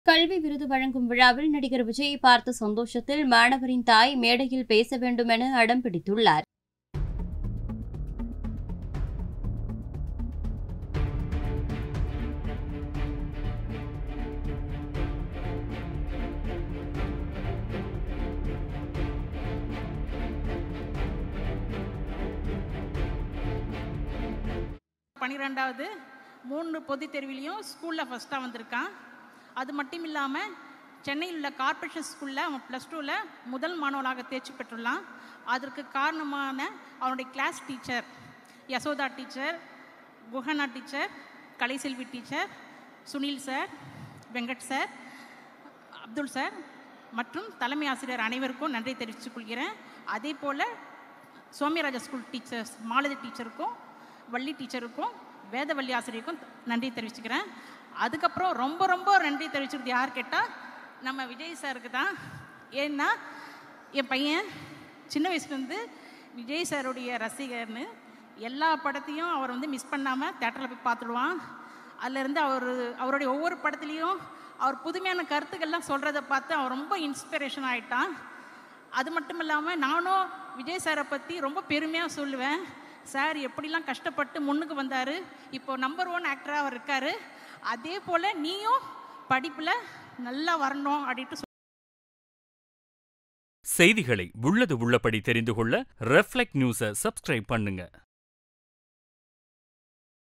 கல்வி விருது வழங்கும் விழாவில் நடிகர் விஜயை பார்த்த சந்தோஷத்தில் மாணவரின் தாய் மேடையில் பேச வேண்டும் என அடம் பிடித்துள்ளார் பன்னிரெண்டாவது மூணு பொதுத் தேர்விலையும் ஸ்கூலில் ஃபஸ்ட்டாக வந்திருக்கான் அது மட்டும் இல்லாமல் சென்னையில் உள்ள கார்ப்பரேஷன் ஸ்கூலில் அவன் ப்ளஸ் டூவில் முதல் மாணவனாக தேர்ச்சி பெற்றுள்ளான் அதற்கு காரணமான அவனுடைய class teacher Yashoda teacher Guhana teacher Kalaiselvi teacher Sunil sir Venkat sir Abdul sir மற்றும் தலைமை ஆசிரியர் அனைவருக்கும் நன்றி தெரிவித்துக் கொள்கிறேன் அதே போல் சோமியராஜா ஸ்கூல் டீச்சர்ஸ் மாலதி டீச்சருக்கும் வள்ளி டீச்சருக்கும் வேதவள்ளி ஆசிரியருக்கும் நன்றி தெரிவிச்சுக்கிறேன் அதுக்கப்புறம் ரொம்ப ரொம்ப நன்றி தெரிவிச்சுக்கிறது யார் கேட்டால் நம்ம விஜய் சாருக்கு தான் ஏன்னா என் பையன் சின்ன வயசுலேருந்து விஜய் சாருடைய ரசிகர்னு எல்லா படத்தையும் அவர் வந்து மிஸ் பண்ணாமல் தேட்டரில் போய் பார்த்துடுவான் அதுலேருந்து அவர் அவருடைய ஒவ்வொரு படத்துலேயும் அவர் புதுமையான கருத்துக்கள்லாம் சொல்கிறத பார்த்து அவன் ரொம்ப இன்ஸ்பிரேஷன் ஆகிட்டான் அது மட்டும் இல்லாமல் நானும் விஜய் சாரை பற்றி ரொம்ப பெருமையாக சொல்லுவேன் சார் எப்படிலாம் கஷ்டப்பட்டு முன்னுக்கு வந்தார் இப்போ நம்பர் ஒன் ஆக்டராக அவர் இருக்கார் அதே போல் நீயும் படிப்பில் நல்லா வரணும் அப்படின்ட்டு சொல் செய்திகளை உள்ளது உள்ளபடி தெரிந்து கொள்ள ரெஃப்ளெக்ட் நியூஸை சப்ஸ்கிரைப் பண்ணுங்க